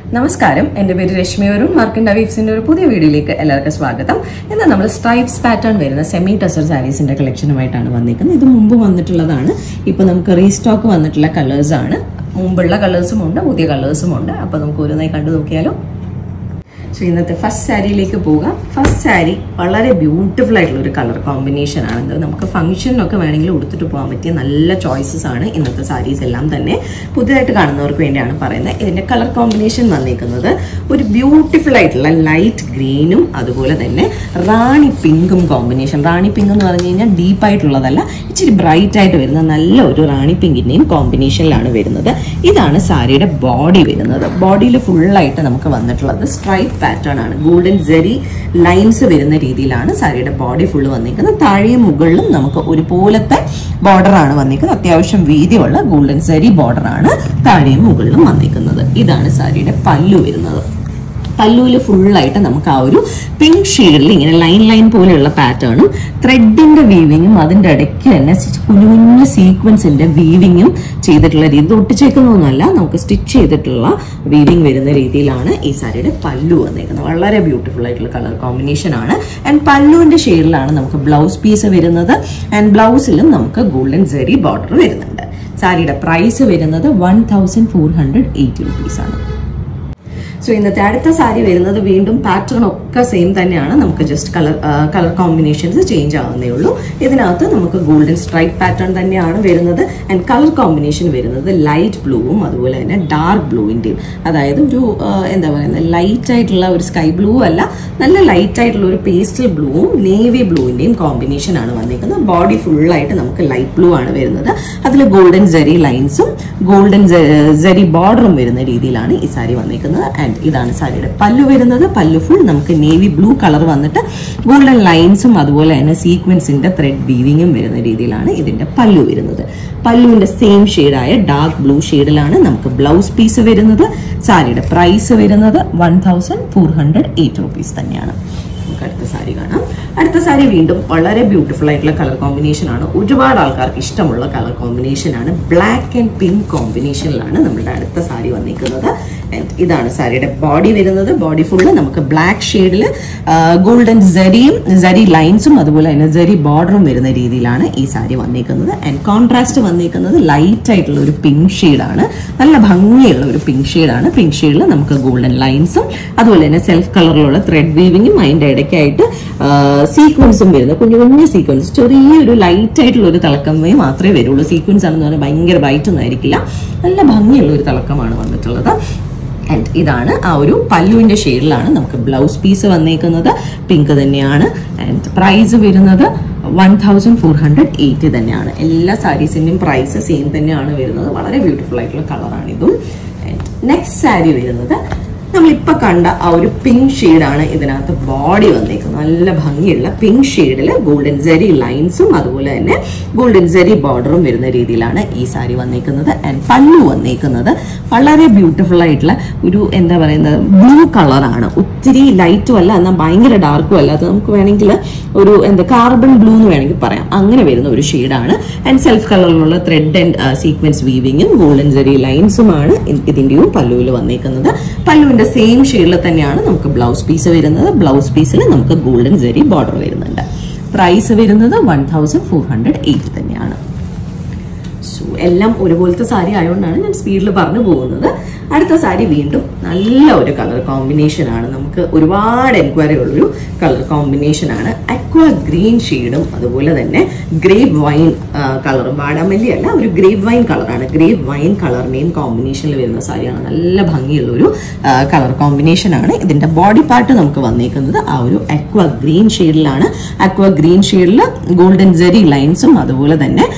നമസ്കാരം എന്റെ പേര് രശ്മി വരും മാർക്കിൻ വീവ്സിന്റെ ഒരു പുതിയ വീഡിയോയിലേക്ക് എല്ലാവർക്കും സ്വാഗതം ഇന്ന് നമ്മൾ സ്ട്രൈപ്സ് പാറ്റേൺ വരുന്ന സെമി ടസർ സാരീസിന്റെ കളക്ഷനുമായിട്ടാണ് വന്നിരിക്കുന്നത് ഇത് മുമ്പ് വന്നിട്ടുള്ളതാണ് ഇപ്പൊ നമുക്ക് റീസ്റ്റോക്ക് വന്നിട്ടുള്ള കളേഴ്സ് ആണ് മുമ്പുള്ള കളേഴ്സും ഉണ്ട് പുതിയ കളേഴ്സും ഉണ്ട് അപ്പൊ നമുക്ക് ഓരോന്നായി കണ്ടു നോക്കിയാലോ സോ ഇന്നത്തെ ഫസ്റ്റ് സാരിയിലേക്ക് പോകാം ഫസ്റ്റ് സാരി വളരെ ബ്യൂട്ടിഫുൾ ആയിട്ടുള്ള ഒരു കളർ കോമ്പിനേഷൻ ആണ് ഇത് നമുക്ക് ഫംഗ്ഷനൊക്കെ വേണമെങ്കിൽ ഉടുത്തിട്ട് പോകാൻ പറ്റിയ നല്ല ചോയ്സസ് ആണ് ഇന്നത്തെ സാരീസ് എല്ലാം തന്നെ പുതിയതായിട്ട് കാണുന്നവർക്ക് വേണ്ടിയാണ് പറയുന്നത് ഇതിന്റെ കളർ കോമ്പിനേഷൻ വന്നിരിക്കുന്നത് ഒരു ബ്യൂട്ടിഫുൾ ആയിട്ടുള്ള ലൈറ്റ് ഗ്രീനും അതുപോലെ തന്നെ റാണി പിങ്കും കോമ്പിനേഷൻ റാണി പിങ്ക് എന്ന് പറഞ്ഞു കഴിഞ്ഞാൽ ഡീപ്പ് ആയിട്ടുള്ളതല്ല ഇച്ചിരി ബ്രൈറ്റ് ആയിട്ട് വരുന്ന നല്ല ഒരു റാണി പിങ്കിന്റെയും കോമ്പിനേഷനിലാണ് വരുന്നത് ഇതാണ് സാരിയുടെ ബോഡി വരുന്നത് ബോഡിയിൽ ഫുള്ളായിട്ട് നമുക്ക് വന്നിട്ടുള്ളത് സ്ട്രൈപ്പ് പാറ്റേൺ ആണ് ഗോൾഡൻ ജെറി ലൈൻസ് വരുന്ന രീതിയിലാണ് സാരിയുടെ ബോഡി ഫുള്ള് വന്നിരിക്കുന്നത് താഴെയും മുകളിലും നമുക്ക് ഒരുപോലത്തെ ബോർഡർ ആണ് വന്നിരിക്കുന്നത് അത്യാവശ്യം വീതിയുള്ള ഗോൾഡൻ ജെറി ബോർഡർ ആണ് താഴെയും മുകളിലും വന്നിരിക്കുന്നത് ഇതാണ് സാരിയുടെ പല്ലു വരുന്നത് പല്ലുവിൽ ഫുള്ളായിട്ട് നമുക്ക് ആ ഒരു പിങ്ക് ഷെയ്ഡിൽ ഇങ്ങനെ ലൈൻ ലൈൻ പോലെയുള്ള പാറ്റേണും ത്രെഡിന്റെ വീവിങ്ങും അതിന്റെ ഇടയ്ക്ക് തന്നെ കുഞ്ഞു കുഞ്ഞു സീക്വൻസിന്റെ വീവിങ്ങും ചെയ്തിട്ടുള്ള രീതി ഇത് ഒട്ടിച്ചേക്കുന്നൊന്നുമല്ല നമുക്ക് സ്റ്റിച്ച് ചെയ്തിട്ടുള്ള വീവിങ് വരുന്ന രീതിയിലാണ് ഈ സാരിയുടെ പല്ലു വന്നേക്കുന്നത് വളരെ ബ്യൂട്ടിഫുൾ ആയിട്ടുള്ള കളർ കോമ്പിനേഷൻ ആണ് ആൻഡ് പല്ലുവിന്റെ ഷെയ്ഡിലാണ് നമുക്ക് ബ്ലൗസ് പീസ് വരുന്നത് ആൻഡ് ബ്ലൗസിലും നമുക്ക് ഗോൾഡൻ ജെറി ബോർഡർ വരുന്നുണ്ട് സാരിയുടെ പ്രൈസ് വരുന്നത് one thousand four hundred eighty rupees ആണ് സോ ഇന്നത്തെ അടുത്ത സാരി വരുന്നത് വീണ്ടും പാറ്റേൺ ഒക്കെ സെയിം തന്നെയാണ് നമുക്ക് just colour colour combinations change ആവുന്നേ ഉള്ളൂ ഇതിനകത്ത് നമുക്ക് ഗോൾഡൻ സ്ട്രൈപ്പ് പാറ്റേൺ തന്നെയാണ് വരുന്നത് ആൻഡ് കളർ കോമ്പിനേഷൻ വരുന്നത് ലൈറ്റ് ബ്ലൂവും അതുപോലെ തന്നെ ഡാർക്ക് ബ്ലൂവിൻ്റെയും അതായത് ഒരു ആ, എന്താ പറയുന്നത് ലൈറ്റ് ആയിട്ടുള്ള ഒരു സ്കൈ ബ്ലൂ അല്ല നല്ല ലൈറ്റ് ആയിട്ടുള്ള ഒരു പേസ്റ്റൽ ബ്ലൂവും നേവി ബ്ലൂവിൻ്റെയും കോമ്പിനേഷൻ ആണ് വന്നിരിക്കുന്നത് ബോഡി ഫുള്ളായിട്ട് നമുക്ക് ലൈറ്റ് ബ്ലൂ ആണ് വരുന്നത് അതിൽ ഗോൾഡൻ ജെറി ലൈൻസും ഗോൾഡൻ ജെറി ബോർഡറും വരുന്ന രീതിയിലാണ് ഈ സാരി വന്നിരിക്കുന്നത് ആൻഡ് ഇതാണ് സാരിയുടെ പല്ലു വരുന്നത് പല്ലു ഫുൾ നമുക്ക് നേവി ബ്ലൂ കളർ വന്നിട്ട് ഗോൾഡൻ ലൈൻസും അതുപോലെ തന്നെ സീക്വൻസിന്റെ ത്രെഡ് വീവിങ്ങും വരുന്ന രീതിയിലാണ് ഇതിന്റെ പല്ലു വരുന്നത് പല്ലുവിന്റെ സെയിം ഷെയ്ഡായ ഡാർക്ക് ബ്ലൂ ഷെയ്ഡിലാണ് നമുക്ക് ബ്ലൗസ് പീസ് വരുന്നത് സാരിയുടെ പ്രൈസ് വരുന്നത് one thousand four hundred eight rupees തന്നെയാണ് നമുക്ക് അടുത്ത സാരി കാണാം അടുത്ത സാരി വീണ്ടും വളരെ ബ്യൂട്ടിഫുൾ ആയിട്ടുള്ള കളർ കോമ്പിനേഷൻ ആണ് ഒരുപാട് ആൾക്കാർക്ക് ഇഷ്ടമുള്ള കളർ കോമ്പിനേഷൻ ആണ് ബ്ലാക്ക് ആൻഡ് പിങ്ക് കോമ്പിനേഷനിലാണ് നമ്മുടെ അടുത്ത സാരി വന്നിരിക്കുന്നത് And ഇതാണ് സാരിയുടെ ബോഡി വരുന്നത് ബോഡി ഫുള്ള് നമുക്ക് ബ്ലാക്ക് ഷെയ്ഡിൽ ഗോൾഡൻ ജരിയും ജരി ലൈൻസും അതുപോലെ തന്നെ ജരി ബോർഡറും വരുന്ന രീതിയിലാണ് ഈ സാരി വന്നിരിക്കുന്നത് ആൻഡ് കോൺട്രാസ്റ്റ് വന്നിരിക്കുന്നത് ലൈറ്റ് ആയിട്ടുള്ള ഒരു പിങ്ക് ഷെയ്ഡാണ് നല്ല ഭംഗിയുള്ള ഒരു പിങ്ക് ഷെയ്ഡാണ് പിങ്ക് ഷെയ്ഡിൽ നമുക്ക് ഗോൾഡൻ ലൈൻസും അതുപോലെ തന്നെ സെൽഫ് കളറിലുള്ള ത്രെഡ് വീവിങ്ങും അതിൻ്റെ ഇടയ്ക്കായിട്ട് സീക്വൻസും വരുന്നത് കുഞ്ഞു കുഞ്ഞു സീക്വൻസ് ചെറിയൊരു ലൈറ്റ് ആയിട്ടുള്ള ഒരു തിളക്കമേ മാത്രമേ വരുള്ളൂ സീക്വൻസ് ആണെന്ന് പറഞ്ഞാൽ ഭയങ്കര ബ്രൈറ്റ് ഒന്നും ആയിരിക്കില്ല നല്ല ഭംഗിയുള്ള ഒരു തിളക്കമാണ് വന്നിട്ടുള്ളത് ആൻഡ് ഇതാണ് ആ ഒരു പല്ലുവിന്റെ ഷെയ്ഡിലാണ് നമുക്ക് ബ്ലൗസ് പീസ് വന്നേക്കുന്നത് പിങ്ക് തന്നെയാണ് ആൻഡ് പ്രൈസ് വരുന്നത് one thousand four hundred eighty തന്നെയാണ് എല്ലാ സാരീസിൻ്റെയും പ്രൈസ് സെയിം തന്നെയാണ് വരുന്നത് വളരെ ബ്യൂട്ടിഫുൾ ആയിട്ടുള്ള കളറാണ് ഇതും നെക്സ്റ്റ് സാരി വരുന്നത് നമ്മളിപ്പോൾ കണ്ട ആ ഒരു പിങ്ക് ഷെയ്ഡാണ് ഇതിനകത്ത് ബോഡി വന്നേക്കുന്നത് നല്ല ഭംഗിയുള്ള പിങ്ക് ഷെയ്ഡിൽ ഗോൾഡൻ ജെറി ലൈൻസും അതുപോലെ തന്നെ ഗോൾഡൻ ജെറി ബോർഡറും വരുന്ന രീതിയിലാണ് ഈ സാരി വന്നേക്കുന്നത് ആൻഡ് പല്ലു വന്നേക്കുന്നത് വളരെ ബ്യൂട്ടിഫുൾ ആയിട്ടുള്ള ഒരു എന്താ പറയുന്നത് ബ്ലൂ കളറാണ് ഒത്തിരി ലൈറ്റും അല്ല എന്നാൽ ഭയങ്കര ഡാർക്കും അല്ല അത് നമുക്ക് വേണമെങ്കിൽ ഒരു എന്താ കാർബൺ ബ്ലൂ എന്ന് വേണമെങ്കിൽ പറയാം അങ്ങനെ വരുന്ന ഒരു ഷെയ്ഡാണ് ആൻഡ് സെൽഫ് കളറിലുള്ള ത്രെഡ് ആൻഡ് സീക്വൻസ് വീവിങ്ങും ഗോൾഡൻ ജെറി ലൈൻസുമാണ് ഇതിൻ്റെയും പല്ലുവിൽ വന്നേക്കുന്നത് പല്ലുവിന്റെ സെയിം ഷെയ്ഡിൽ തന്നെയാണ് നമുക്ക് ബ്ലൗസ് പീസ് വരുന്നത് ബ്ലൗസ് പീസിൽ നമുക്ക് ഗോൾഡൻ ജെറി ബോർഡർ വരുന്നുണ്ട് പ്രൈസ് വരുന്നത് one thousand four hundred eight തന്നെയാണ് സോ എല്ലാം ഒരുപോലത്തെ സാരി ആയതുകൊണ്ടാണ് ഞാൻ സ്പീഡിൽ പറഞ്ഞു പോകുന്നത് അടുത്ത സാരി വീണ്ടും നല്ല ഒരു കളർ കോമ്പിനേഷൻ ആണ് നമുക്ക് ഒരുപാട് എൻക്വയറി ഉള്ളൊരു കളർ കോമ്പിനേഷൻ ആണ് അക്വ ഗ്രീൻ ഷെയ്ഡും അതുപോലെ തന്നെ ഗ്രേപ്പ് വൈൻ കളറും വാടാമല്ലി അല്ല ഒരു ഗ്രേപ്പ് വൈൻ കളറാണ് ഗ്രേപ്പ് വൈൻ കളറിന്റെയും കോമ്പിനേഷനിൽ വരുന്ന സാരിയാണ് നല്ല ഭംഗിയുള്ള ഒരു കളർ കോമ്പിനേഷൻ ആണ് ഇതിന്റെ ബോഡി പാർട്ട് നമുക്ക് വന്നേക്കുന്നത് ആ ഒരു അക്വ ഗ്രീൻ ഷെയ്ഡിലാണ് അക്വ ഗ്രീൻ ഷെയ്ഡിൽ ഗോൾഡൻ ജെറി ലൈൻസും അതുപോലെ തന്നെ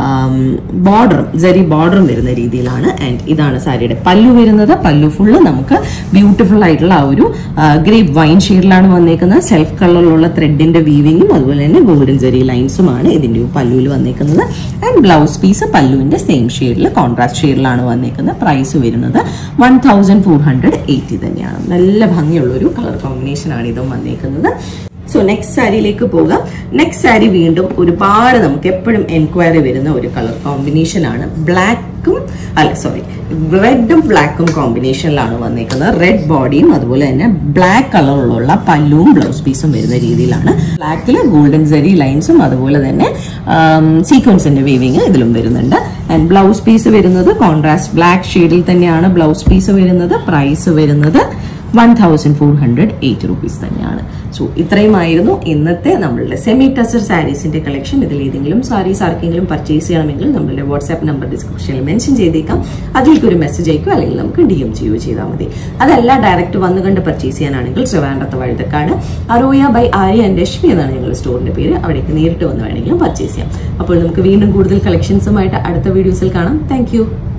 ബോർഡറും ജെറി ബോർഡറും വരുന്ന രീതിയിലാണ് ആൻഡ് ഇതാണ് സാരിയുടെ പല്ലു വരുന്നത് പല്ലു ഫുള്ള് നമുക്ക് ബ്യൂട്ടിഫുൾ ആയിട്ടുള്ള ആ ഒരു ഗ്രേപ്പ് വൈൻ ഷെയ്ഡിലാണ് വന്നേക്കുന്നത് സെൽഫ് കളറിലുള്ള ത്രെഡിന്റെ വീവിങ്ങും അതുപോലെ തന്നെ ഗോൾഡൻ ജെറി ലൈൻസുമാണ് ഇതിന്റെ പല്ലുവിൽ വന്നേക്കുന്നത് ആൻഡ് ബ്ലൗസ് പീസ് പല്ലുവിന്റെ സെയിം ഷെയ്ഡിൽ കോൺട്രാസ്റ്റ് ഷെയ്ഡിലാണ് വന്നേക്കുന്നത് പ്രൈസ് വരുന്നത് one thousand four hundred eighty തന്നെയാണ് നല്ല ഭംഗിയുള്ള ഒരു കളർ കോമ്പിനേഷൻ ആണ് ഇതും വന്നേക്കുന്നത് സോ നെക്സ്റ്റ് സാരിയിലേക്ക് പോകാം നെക്സ്റ്റ് സാരി വീണ്ടും ഒരുപാട് നമുക്ക് എപ്പോഴും എൻക്വയറി വരുന്ന ഒരു കളർ കോമ്പിനേഷൻ ആണ് ബ്ലാക്ക് ബ്ലാക്കും അല്ല സോറി റെഡും ബ്ലാക്കും കോമ്പിനേഷനിലാണ് വന്നേക്കുന്നത് റെഡ് ബോഡിയും അതുപോലെ തന്നെ ബ്ലാക്ക് കളറിലുള്ള പല്ലുവും ബ്ലൗസ് പീസും വരുന്ന രീതിയിലാണ് ബ്ലാക്കിൽ ഗോൾഡൻ സെറി ലൈൻസും അതുപോലെ തന്നെ സീക്വൻസിന്റെ വീവിങ് ഇതിലും വരുന്നുണ്ട് ആൻഡ് ബ്ലൗസ് പീസ് വരുന്നത് കോൺട്രാസ്റ്റ് ബ്ലാക്ക് ഷെയ്ഡിൽ തന്നെയാണ് ബ്ലൗസ് പീസ് വരുന്നത് പ്രൈസ് വരുന്നത് one thousand four hundred eight rupees തന്നെയാണ് സോ ഇത്രയുമായിരുന്നു ഇന്നത്തെ നമ്മളുടെ സെമി ടസർ സാരീസിന്റെ കളക്ഷൻ ഇതിൽ ഏതെങ്കിലും സാരീസ് ആർക്കെങ്കിലും പർച്ചേസ് ചെയ്യണമെങ്കിൽ നമ്മളുടെ വാട്സ്ആപ്പ് നമ്പർ ഡിസ്ക്രിപ്ഷനിൽ മെൻഷൻ ചെയ്തേക്കാം അതിലേക്ക് ഒരു മെസ്സേജ് അയക്കുക അല്ലെങ്കിൽ നമുക്ക് ഡി എം ചെയ്യുകയോ ചെയ്താൽ മതി അതല്ല ഡയറക്റ്റ് വന്നു കണ്ട് പർച്ചേസ് ചെയ്യാനാണെങ്കിൽ ട്രിവാൻഡ്രത്ത് വഴുതക്കാട് അറോയ ബൈ ആര്യ ആൻഡ് രശ്മി എന്നാണ് ഞങ്ങളുടെ സ്റ്റോറിന്റെ പേര് അവിടേക്ക് നേരിട്ട് വന്ന് വേണമെങ്കിലും പർച്ചേസ് ചെയ്യാം അപ്പോൾ നമുക്ക് വീണ്ടും കൂടുതൽ കളക്ഷൻസുമായിട്ട് അടുത്ത വീഡിയോസിൽ കാണാം താങ്ക്